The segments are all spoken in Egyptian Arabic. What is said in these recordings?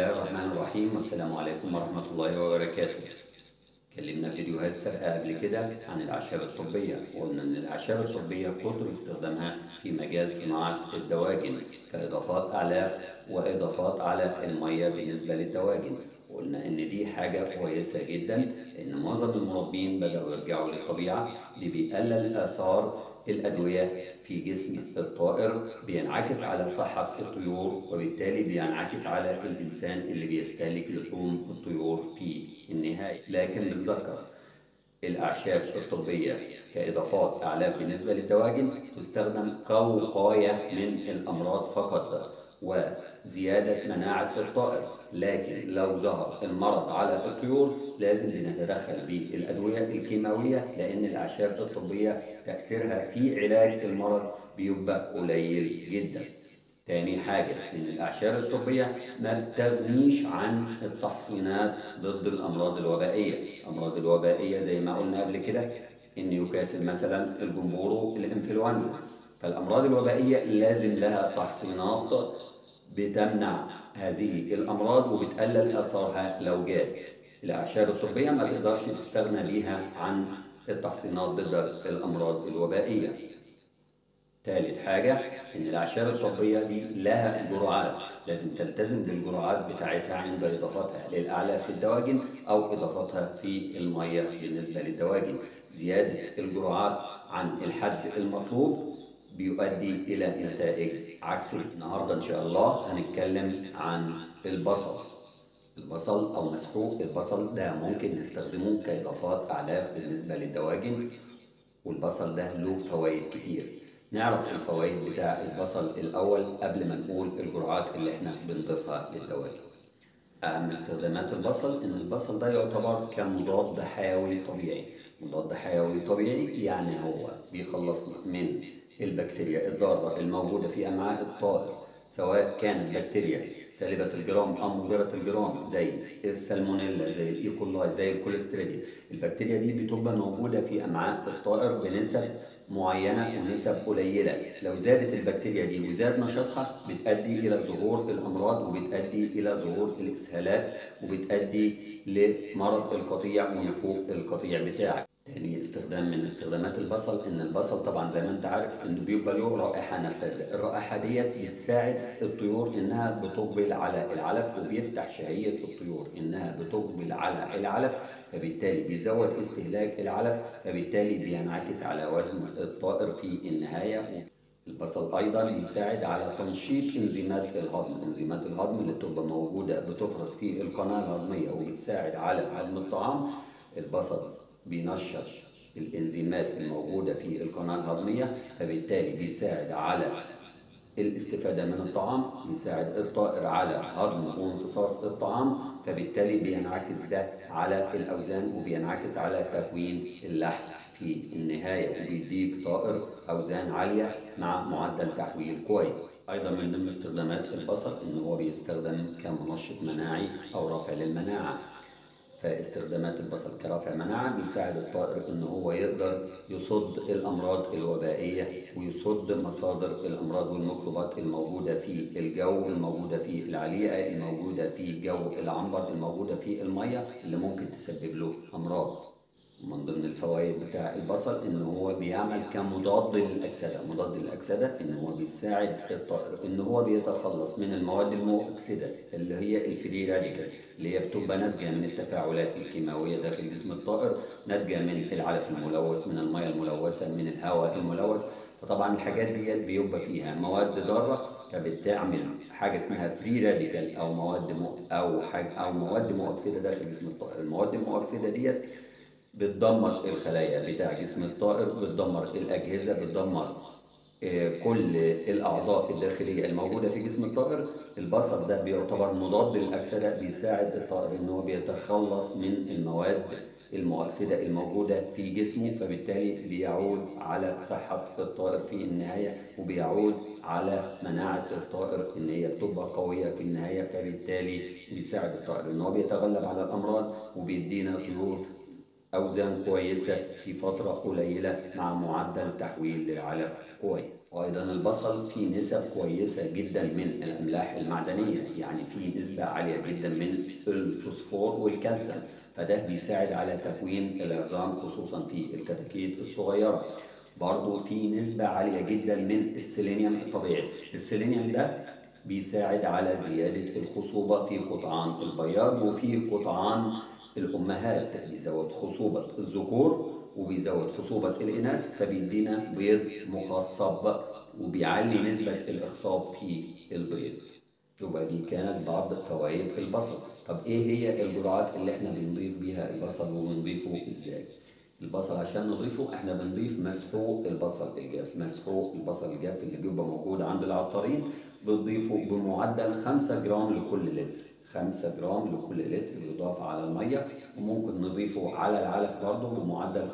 الله الرحمن الرحيم والسلام عليكم ورحمة الله وبركاته اتكلمنا في فيديوهات سابقة قبل كده عن الأعشاب الطبية وقلنا إن الأعشاب الطبية كتر استخدامها في مجال صناعة الدواجن كإضافات أعلاف وإضافات على المية بالنسبة للدواجن وقلنا إن دي حاجة كويسة جدا إن معظم المربين بدأوا يرجعوا للطبيعة اللي بيقلل آثار الأدوية في جسم الطائر بينعكس على صحة الطيور وبالتالي بينعكس على الإنسان اللي بيستهلك لحوم الطيور في النهاية لكن بنذكر الأعشاب الطبية كإضافات أعلاف بالنسبة للدواجن تستخدم كوقاية من الأمراض فقط وزيادة مناعة الطائر لكن لو ظهر المرض على الطيور لازم بنتدخل بالأدوية الكيماوية لأن الأعشاب الطبية تأثيرها في علاج المرض بيبقى قليل جدا تاني حاجة إن الأعشاب الطبية ما بتغنيش عن التحصينات ضد الأمراض الوبائية الأمراض الوبائية زي ما قلنا قبل كده إن يكاسل مثلا الجمبورو الإنفلونزا فالأمراض الوبائية لازم لها تحصينات بتمنع هذه الأمراض وبتقلل آثارها لو جات الأعشاب الطبية ما تقدرش تستغنى بيها عن التحصينات ضد الأمراض الوبائية ثالث حاجة إن الأعشاب الطبية دي لها جرعات لازم تلتزم بالجرعات بتاعتها عند إضافتها للأعلاف للدواجن أو إضافتها في المية بالنسبة للدواجن زيادة الجرعات عن الحد المطلوب بيؤدي إلى نتائج عكسية النهاردة إن شاء الله هنتكلم عن البصل البصل أو مسحوق البصل ده ممكن نستخدمه كإضافات أعلاف بالنسبة للدواجن والبصل ده له فوائد كتير نعرف الفوائد بتاع البصل الأول قبل ما نقول الجرعات اللي احنا بنضيفها للدواجن أهم استخدامات البصل إن البصل ده يعتبر كمضاد حيوي طبيعي مضاد حيوي طبيعي يعني هو بيخلصنا من البكتيريا الضارة الموجودة في أمعاء الطائر سواء كانت بكتيريا سالبة الجرام أو مضرة الجرام زي السالمونيلا زي الإيكولاي زي الكوليستريديا البكتيريا دي بتبقى موجودة في أمعاء الطائر بنسب معينة ونسب قليلة لو زادت البكتيريا دي وزاد نشاطها بتؤدي إلى ظهور الأمراض وبتؤدي إلى ظهور الإسهالات وبتؤدي لمرض القطيع ونفوق القطيع بتاعك تاني استخدام من استخدامات البصل ان البصل طبعا زي ما انت عارف انه بيبقى له رائحه نفاذه الرائحه ديت بتساعد الطيور انها بتقبل على العلف وبيفتح شهيه الطيور انها بتقبل على العلف فبالتالي بيزود استهلاك العلف فبالتالي بينعكس على وزن الطائر في النهايه البصل ايضا يساعد على تنشيط انزيمات الهضم انزيمات الهضم اللي بتبقى موجوده بتفرز في القناه الهضميه وبتساعد على هضم الطعام البصل بينشط الانزيمات الموجوده في القناه الهضميه فبالتالي بيساعد على الاستفاده من الطعام بيساعد الطائر على هضم وامتصاص الطعام فبالتالي بينعكس ده على الاوزان وبينعكس على تكوين اللحم في النهاية وبيديك طائر أوزان عالية مع معدل تحويل كويس أيضا من ضمن استخدامات البصل إن هو بيستخدم كمنشط مناعي أو رافع للمناعة فاستخدامات البصل كرافع مناعة بيساعد الطائر ان هو يقدر يصد الامراض الوبائية ويصد مصادر الامراض والميكروبات الموجودة في الجو الموجودة في العليقة الموجودة في جو العنبر الموجودة في المية اللي ممكن تسبب له امراض من ضمن الفوائد بتاع البصل ان هو بيعمل كمضاد للاكسده مضاد للاكسده ان هو بيساعد الطائر ان هو بيتخلص من المواد المؤكسده اللي هي الفري راديكال اللي هي بتبقى ناتجه من التفاعلات الكيماويه داخل جسم الطائر ناتجه من العلف الملوث من المياه الملوثه من الهواء الملوث فطبعا الحاجات ديت بيبقى فيها مواد ضاره فبتعمل حاجه اسمها فري راديكال او مواد مو او حاجة او مواد مؤكسده داخل جسم الطائر المواد المؤكسده ديت بتدمر الخلايا بتاع جسم الطائر بتدمر الأجهزة بتدمر كل الأعضاء الداخلية الموجودة في جسم الطائر البصل ده بيعتبر مضاد للأكسدة بيساعد الطائر إن هو بيتخلص من المواد المؤكسدة الموجودة في جسمه فبالتالي بيعود على صحة الطائر في النهاية وبيعود على مناعة الطائر إن هي بتبقى قوية في النهاية فبالتالي بيساعد الطائر إن هو بيتغلب على الأمراض وبيدينا طيور أوزان كويسة في فترة قليلة مع معدل تحويل للعلف كويس وأيضا البصل فيه نسب كويسة جدا من الأملاح المعدنية يعني فيه نسبة عالية جدا من الفوسفور والكالسيوم فده بيساعد على تكوين العظام خصوصا في الكتاكيت الصغيرة برضو في نسبة عالية جدا من السيلينيوم الطبيعي السيلينيوم ده بيساعد على زيادة الخصوبة في قطعان البياض وفي قطعان الأمهات بيزود خصوبة الذكور وبيزود خصوبة الإناث فبيدينا بيض مخصب وبيعلي نسبة الإخصاب في البيض يبقى دي كانت بعض فوائد البصل طب ايه هي الجرعات اللي احنا بنضيف بيها البصل وبنضيفه ازاي البصل عشان نضيفه احنا بنضيف مسحوق البصل الجاف مسحوق البصل الجاف اللي بيبقى موجود عند العطارين بنضيفه بمعدل 5 جرام لكل لتر 5 جرام لكل لتر بيضاف على الميه وممكن نضيفه على العلف برضه بمعدل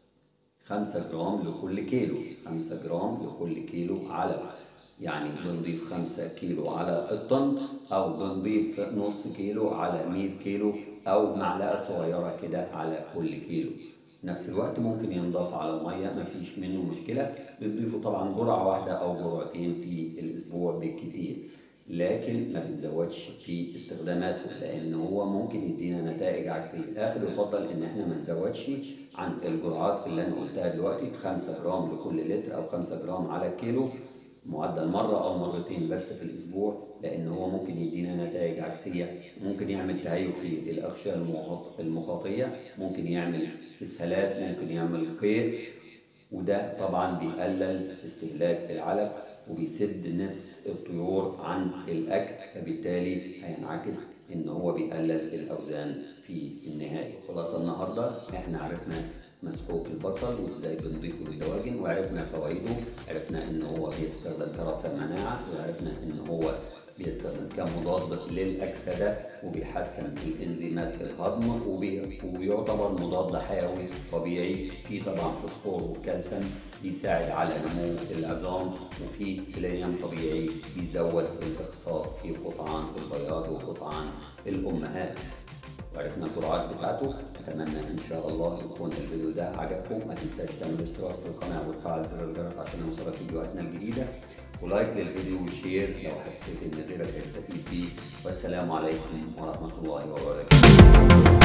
5 جرام لكل كيلو 5 جرام لكل كيلو علف يعني بنضيف 5 كيلو على الطن او بنضيف نص كيلو على 100 كيلو او معلقه صغيره كده على كل كيلو نفس الوقت ممكن ينضاف على الميه مفيش منه مشكله بنضيفه طبعا جرعه واحده او جرعتين في الاسبوع بالكتير لكن ما بنزودش في استخداماته لان هو ممكن يدينا نتائج عكسيه اخر يفضل ان احنا ما نزودش عن الجرعات اللي انا قلتها دلوقتي 5 جرام لكل لتر او 5 جرام على الكيلو معدل مرة أو مرتين بس في الأسبوع لأن هو ممكن يدينا نتائج عكسية ممكن يعمل تهيج في الأغشية المخاطية ممكن يعمل إسهالات ممكن يعمل قيء وده طبعا بيقلل استهلاك العلف وبيسد نفس الطيور عن الأكل فبالتالي هينعكس إن هو بيقلل الأوزان في النهاية خلاصة النهاردة إحنا عرفنا مسحوق البصل وازاي بنضيفه للدواجن وعرفنا فوائده عرفنا ان هو بيستخدم كرافة المناعة وعرفنا ان هو بيستخدم كمضاد للأكسدة وبيحسن الإنزيمات الهضم وبي... ويعتبر مضاد حيوي طبيعي في طبعا فوسفور وكالسيوم بيساعد على نمو العظام وفي سيلينيوم طبيعي بيزود الإخصاص في قطعان البياض وقطعان الأمهات وعرفنا الجرعات بتاعته اتمنى ان شاء الله يكون الفيديو ده عجبكم ما تنساش تعمل اشتراك في القناه وتفعل زر الجرس عشان يوصلك فيديوهاتنا الجديده ولايك للفيديو وشير لو حسيت ان غيرك هيستفيد بيه والسلام عليكم ورحمه الله وبركاته